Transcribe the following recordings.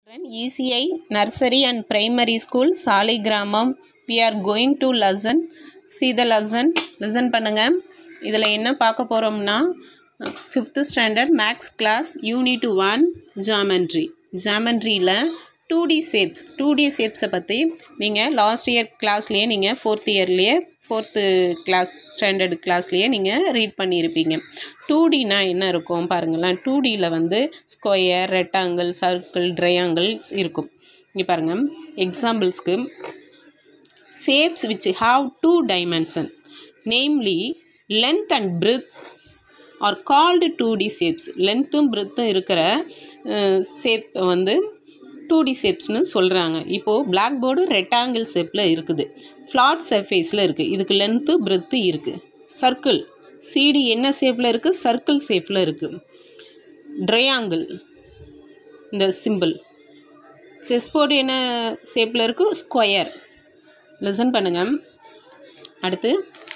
ECI Nursery and Primary School Saligramam we are going to lesson see the lesson listen பண்ணுங்க இதில் என்ன பார்க்க போகிறோம்னா fifth standard maths class unit one geometry ஜாமெண்ட்ரியில் two D shapes two D ஷேப்ஸை பற்றி நீங்கள் லாஸ்ட் இயர் கிளாஸ்லேயே நீங்கள் ஃபோர்த் இயர்லேயே ஃபோர்த்து கிளாஸ் ஸ்டாண்டர்டு கிளாஸ்லேயே நீங்கள் ரீட் பண்ணியிருப்பீங்க டூ டினா என்ன இருக்கும் பாருங்களேன் டூ டியில் வந்து ஸ்கொயர் ரெக்டாங்கிள் சர்க்கிள் ட்ரையாங்கிள்ஸ் இருக்கும் இங்கே பாருங்கள் எக்ஸாம்பிள்ஸ்க்கு shapes which have two dimension namely length and breadth are called 2D shapes லென்த்தும் பிரெத்தும் இருக்கிற ஷேப் வந்து டூ டி ஷேப்ஸ்னு சொல்கிறாங்க இப்போது பிளாக் போர்டு ரெக்டாங்கிள் ஷேப்பில் இருக்குது ஃப்ளாட் சர்ஃபேஸில் இருக்குது இதுக்கு லென்த்து பிரெத்து இருக்குது சர்க்கிள் சிடி என்ன ஷேப்பில் இருக்குது சர்க்கிள் ஷேப்பில் இருக்குது ட்ரையாங்கிள் இந்த சிம்பிள் செஸ் போர்டு என்ன ஷேப்பில் இருக்குது ஸ்கொயர் லிசன் பண்ணுங்கள் அடுத்து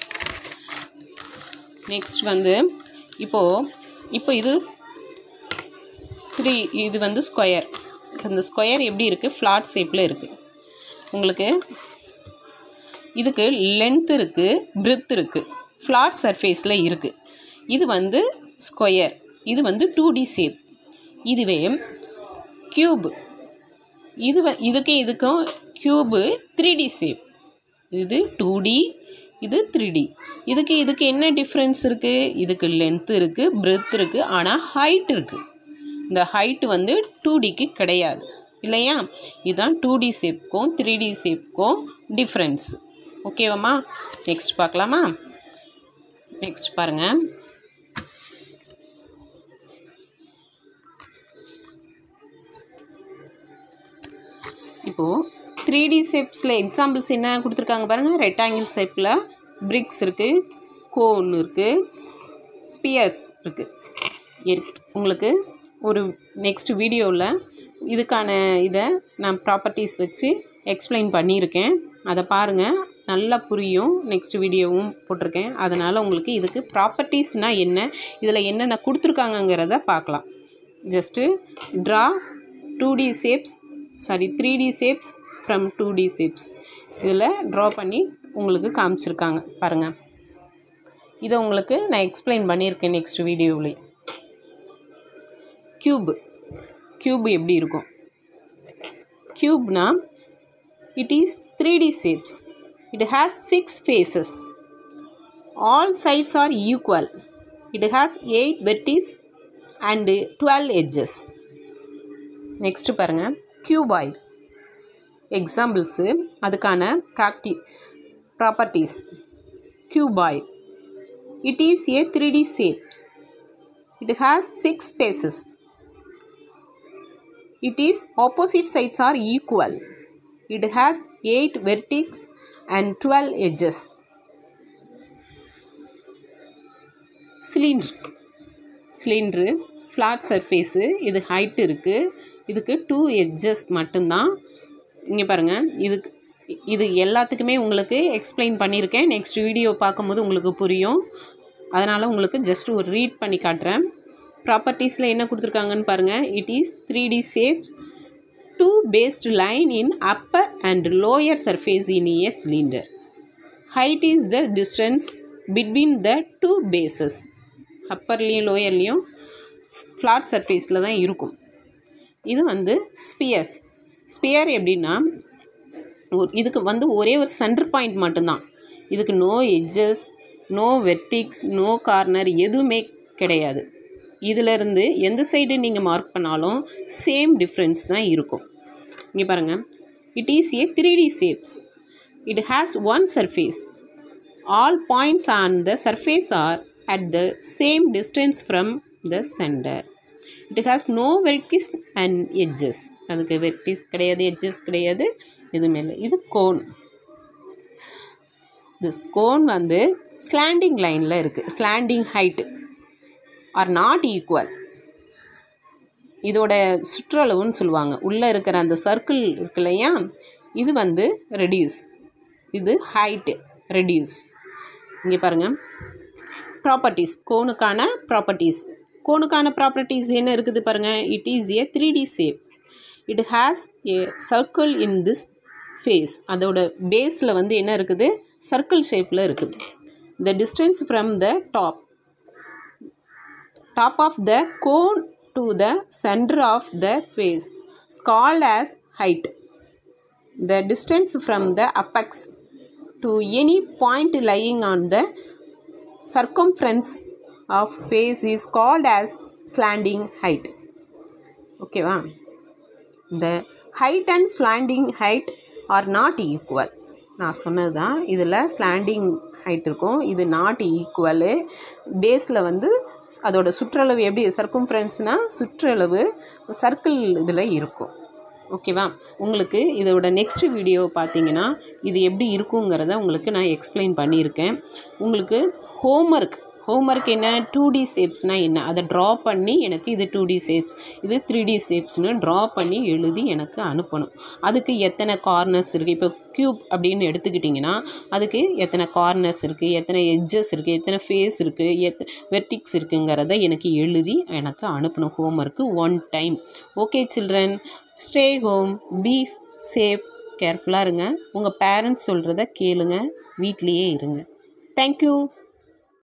நெக்ஸ்ட் வந்து இப்போது இப்போ இது த்ரீ இது வந்து ஸ்கொயர் இந்த ஸ்கொயர் எப்படி இருக்குது ஃப்ளாட் ஷேப்பில் இருக்குது உங்களுக்கு இதுக்கு லென்த் இருக்குது பிரித் இருக்குது ஃப்ளாட் சர்ஃபேஸில் இருக்குது இது வந்து ஸ்கொயர் இது வந்து டூ டி ஷேப் இதுவே க்யூப் இது வ இதுக்கும் இதுக்கும் க்யூபு த்ரீ டி ஷேப் இது டூ டி இது த்ரீ டி இதுக்கு இதுக்கு என்ன டிஃப்ரென்ஸ் இருக்குது இதுக்கு லென்த்து இருக்குது பிரெத் இருக்குது ஆனால் ஹைட் இருக்குது இந்த ஹைட்டு வந்து டூ டிக்கு கிடையாது இல்லையா இதுதான் டூ டி ஷேப்க்கும் த்ரீ டி ஷேப்க்கும் டிஃப்ரென்ஸ் ஓகேவாம்மா நெக்ஸ்ட் பார்க்கலாமா நெக்ஸ்ட் பாருங்கள் இப்போது த்ரீ டி ஷேப்ஸில் எக்ஸாம்பிள்ஸ் என்ன கொடுத்துருக்காங்க பாருங்கள் ரெக்டாங்கிள் ஷேப்பில் பிரிக்ஸ் இருக்குது கோன் இருக்குது ஸ்பியர்ஸ் இருக்குது இருக்கு உங்களுக்கு ஒரு நெக்ஸ்ட் வீடியோவில் இதுக்கான இதை நான் ப்ராப்பர்ட்டிஸ் வச்சு எக்ஸ்பிளைன் பண்ணியிருக்கேன் அதை பாருங்கள் நல்லா புரியும் நெக்ஸ்ட் வீடியோவும் போட்டிருக்கேன் அதனால் உங்களுக்கு இதுக்கு ப்ராப்பர்ட்டிஸ்னால் என்ன இதில் என்னென்ன கொடுத்துருக்காங்கங்கிறத பார்க்கலாம் just draw two D shapes sorry three D shapes from two D shapes இதில் ட்ரா பண்ணி உங்களுக்கு காமிச்சிருக்காங்க பாருங்கள் இதை உங்களுக்கு நான் எக்ஸ்பிளைன் பண்ணியிருக்கேன் நெக்ஸ்ட் வீடியோவிலே க்யூப் க்யூப் எப்படி இருக்கும் க்யூப்னா it is three D shapes it has six faces all sides are equal it has eight vertices and twelve edges next பாருங்கள் கியூபாய்டு எக்ஸாம்பிள்ஸு அதுக்கான ப்ராக்டி properties cuboid it is a three D shape it has six spaces it is opposite sides are equal it has eight vertex and twelve edges cylinder cylinder flat surface இது height இருக்குது இதுக்கு two edges மட்டும்தான் இங்கே பாருங்கள் இதுக்கு இது எல்லாத்துக்குமே உங்களுக்கு எக்ஸ்பிளைன் பண்ணியிருக்கேன் நெக்ஸ்ட் வீடியோ பார்க்கும்போது உங்களுக்கு புரியும் அதனால் உங்களுக்கு ஜஸ்ட் ஒரு ரீட் பண்ணி காட்டுறேன் ப்ராப்பர்ட்டிஸில் என்ன கொடுத்துருக்காங்கன்னு பாருங்கள் it is three D shape two based line in upper and lower surface in a cylinder height is the distance between the two bases அப்பர்லேயும் லோயர்லேயும் ஃப்ளாட் சர்ஃபேஸில் தான் இருக்கும் இது வந்து ஸ்பியர்ஸ் ஸ்பியர் எப்படின்னா இதுக்கு வந்து ஒரே ஒரு சென்டர் பாயிண்ட் மட்டும்தான் இதுக்கு no edges no vertex no corner எதுவுமே கிடையாது இதிலிருந்து எந்த சைடு நீங்கள் மார்க் பண்ணாலும் சேம் டிஃப்ரென்ஸ் தான் இருக்கும் இங்கே பாருங்கள் it is a three D shapes it has one surface all points on the surface are at the same distance from the centre it has no vertices and edges அதுக்கு vertices கிடையாது edges கிடையாது எதுவுமே இல்லை இது cone this cone வந்து slanting லைனில் இருக்குது slanting height are not equal இதோட சுற்றளவுன்னு சொல்லுவாங்க உள்ளே இருக்கிற அந்த சர்க்கிள் இருக்கு இல்லையா இது வந்து ரெடியூஸ் இது ஹைட்டு ரெடியூஸ் இங்கே பாருங்கள் ப்ராப்பர்ட்டிஸ் கோனுக்கான ப்ராப்பர்ட்டிஸ் கோனுக்கான ப்ராப்பர்ட்டிஸ் என்ன இருக்குது பாருங்கள் it is a three D shape it has a circle in this face அதோட பேஸில் வந்து என்ன இருக்குது சர்க்கிள் ஷேப்பில் இருக்குது the distance from the top top of the cone to the center of the face is called as height. The distance from the apex to any point lying on the circumference of face is called as slanting height. ஓகேவா the height and slanting height are not equal நான் சொன்னது தான் இதில் slanting height இருக்கும் இது not equal பேஸில் வந்து அதோட சுற்றளவு எப்படி சர்க்கும்ஃபரன்ஸ்னால் சுற்றளவு சர்க்கிள் இதில் இருக்கும் ஓகேவா உங்களுக்கு இதோட நெக்ஸ்ட் வீடியோ பார்த்தீங்கன்னா இது எப்படி இருக்குங்கிறத உங்களுக்கு நான் எக்ஸ்பிளைன் பண்ணியிருக்கேன் உங்களுக்கு ஹோம்ஒர்க் ஹோம்ஒர்க் என்ன டூ டி ஷேப்ஸ்னால் என்ன அதை ட்ரா பண்ணி எனக்கு இது டூ டி ஷேப்ஸ் இது த்ரீ டி ஷேப்ஸ்னு ட்ரா பண்ணி எழுதி எனக்கு அனுப்பணும் அதுக்கு எத்தனை கார்னர்ஸ் இருக்குது இப்போ க்யூப் அப்படின்னு எடுத்துக்கிட்டிங்கன்னா அதுக்கு எத்தனை கார்னர்ஸ் இருக்குது எத்தனை எட்ஜஸ் இருக்குது எத்தனை ஃபேஸ் இருக்குது எத் வெர்டிக்ஸ் இருக்குங்கிறத எனக்கு எழுதி எனக்கு அனுப்பணும் homework one time okay children stay home be safe கேர்ஃபுல்லாக இருங்க உங்கள் பேரண்ட்ஸ் சொல்கிறத கேளுங்க வீட்லேயே இருங்க தேங்க்யூ